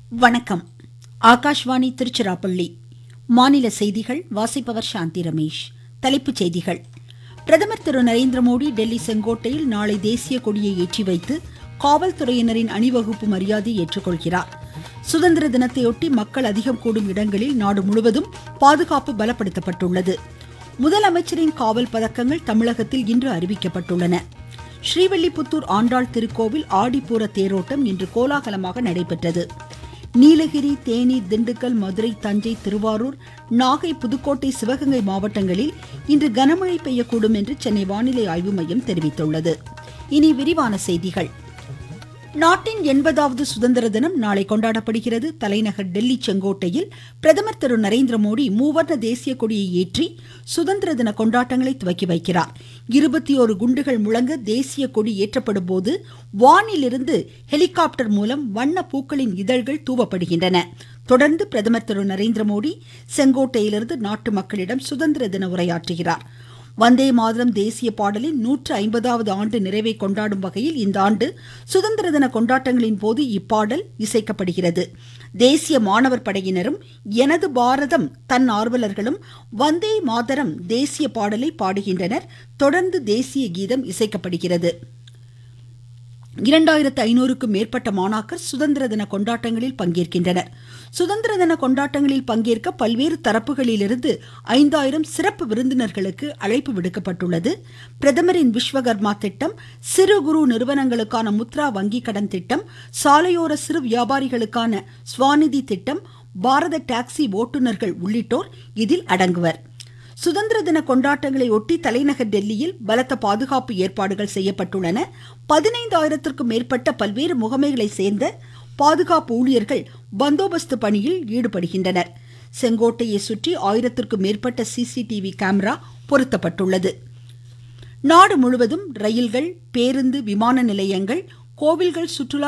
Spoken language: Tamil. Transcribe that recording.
வணக்கம் ஆகாஷ்வாணி திருச்சிராப்பள்ளி மாநில செய்திகள் வாசிப்பவர் சாந்தி ரமேஷ் தலைப்புச் செய்திகள் பிரதமர் திரு நரேந்திர மோடி டெல்லி செங்கோட்டையில் நாளை தேசிய கொடியை ஏற்றி வைத்து காவல்துறையினரின் அணிவகுப்பு மரியாதையை ஏற்றுக்கொள்கிறார் சுதந்திர தினத்தையொட்டி மக்கள் அதிகம் கூடும் இடங்களில் நாடு முழுவதும் பாதுகாப்பு பலப்படுத்தப்பட்டுள்ளது முதலமைச்சரின் காவல் பதக்கங்கள் தமிழகத்தில் இன்று அறிவிக்கப்பட்டுள்ளன ஸ்ரீவில்லிபுத்தூர் ஆண்டாள் திருக்கோவில் ஆடிப்பூர தேரோட்டம் இன்று கோலாகலமாக நடைபெற்றது நீலகிரி தேனி திண்டுக்கல் மதுரை தஞ்சை திருவாரூர் நாகை புதுக்கோட்டை சிவகங்கை மாவட்டங்களில் இன்று கனமழை பெய்யக்கூடும் என்று சென்னை வானிலை ஆய்வு மையம் தெரிவித்துள்ளது இனி விரிவான செய்திகள் நாட்டின் எண்பதாவது சுதந்திர தினம் நாளை கொண்டாடப்படுகிறது தலைநகர் டெல்லி செங்கோட்டையில் பிரதமர் திரு நரேந்திர மோடி மூவர்ண தேசிய கொடியை ஏற்றி சுதந்திர தின கொண்டாட்டங்களை துவக்கி வைக்கிறார் இருபத்தி ஒரு குண்டுகள் முழங்க தேசிய கொடி ஏற்றப்படும் போது வானிலிருந்து ஹெலிகாப்டர் மூலம் வண்ண பூக்களின் இதழ்கள் தூவப்படுகின்றன தொடர்ந்து பிரதமர் திரு நரேந்திர மோடி செங்கோட்டையிலிருந்து நாட்டு மக்களிடம் சுதந்திர தின உரையாற்றுகிறார் வந்தே மாதரம் தேசிய பாடலின் நூற்று ஐம்பதாவது ஆண்டு நிறைவை கொண்டாடும் வகையில் இந்த ஆண்டு சுதந்திர தின கொண்டாட்டங்களின் போது இப்பாடல் இசைக்கப்படுகிறது தேசிய மாணவர் படையினரும் எனது பாரதம் தன் ஆர்வலர்களும் வந்தே மாதரம் தேசிய பாடலை பாடுகின்றனர் தொடர்ந்து தேசிய கீதம் இசைக்கப்படுகிறது இரண்டாயிரத்து ஐநூறுக்கும் மேற்பட்ட மாணாக்கர் சுதந்திர தின கொண்டாட்டங்களில் பங்கேற்கின்றனர் சுதந்திர தின கொண்டாட்டங்களில் பங்கேற்க பல்வேறு தரப்புகளிலிருந்து ஐந்தாயிரம் சிறப்பு விருந்தினர்களுக்கு அழைப்பு விடுக்கப்பட்டுள்ளது பிரதமரின் விஸ்வகர்மா திட்டம் சிறு குறு நிறுவனங்களுக்கான முத்ரா வங்கி கடன் திட்டம் சாலையோர சிறு வியாபாரிகளுக்கான ஸ்வாநிதி திட்டம் பாரத டாக்ஸி ஓட்டுநர்கள் உள்ளிட்டோர் இதில் அடங்குவர் சுதந்திர தின கொண்டாட்டங்களை ஒட்டி தலைநகர் டெல்லியில் பலத்த பாதுகாப்பு ஏற்பாடுகள் செய்யப்பட்டுள்ளன பதினைந்தாயிரத்திற்கும் மேற்பட்ட பல்வேறு முகமைகளை சேர்ந்த பாதுகாப்பு ஊழியர்கள் பந்தோபஸ்து பணியில் ஈடுபடுகின்றனர் செங்கோட்டையை சுற்றி ஆயிரத்திற்கும் மேற்பட்ட சிசிடிவி கேமரா பொருத்தப்பட்டுள்ளது நாடு முழுவதும் ரயில்கள் பேருந்து விமான நிலையங்கள் கோவில்கள் சுற்றுலா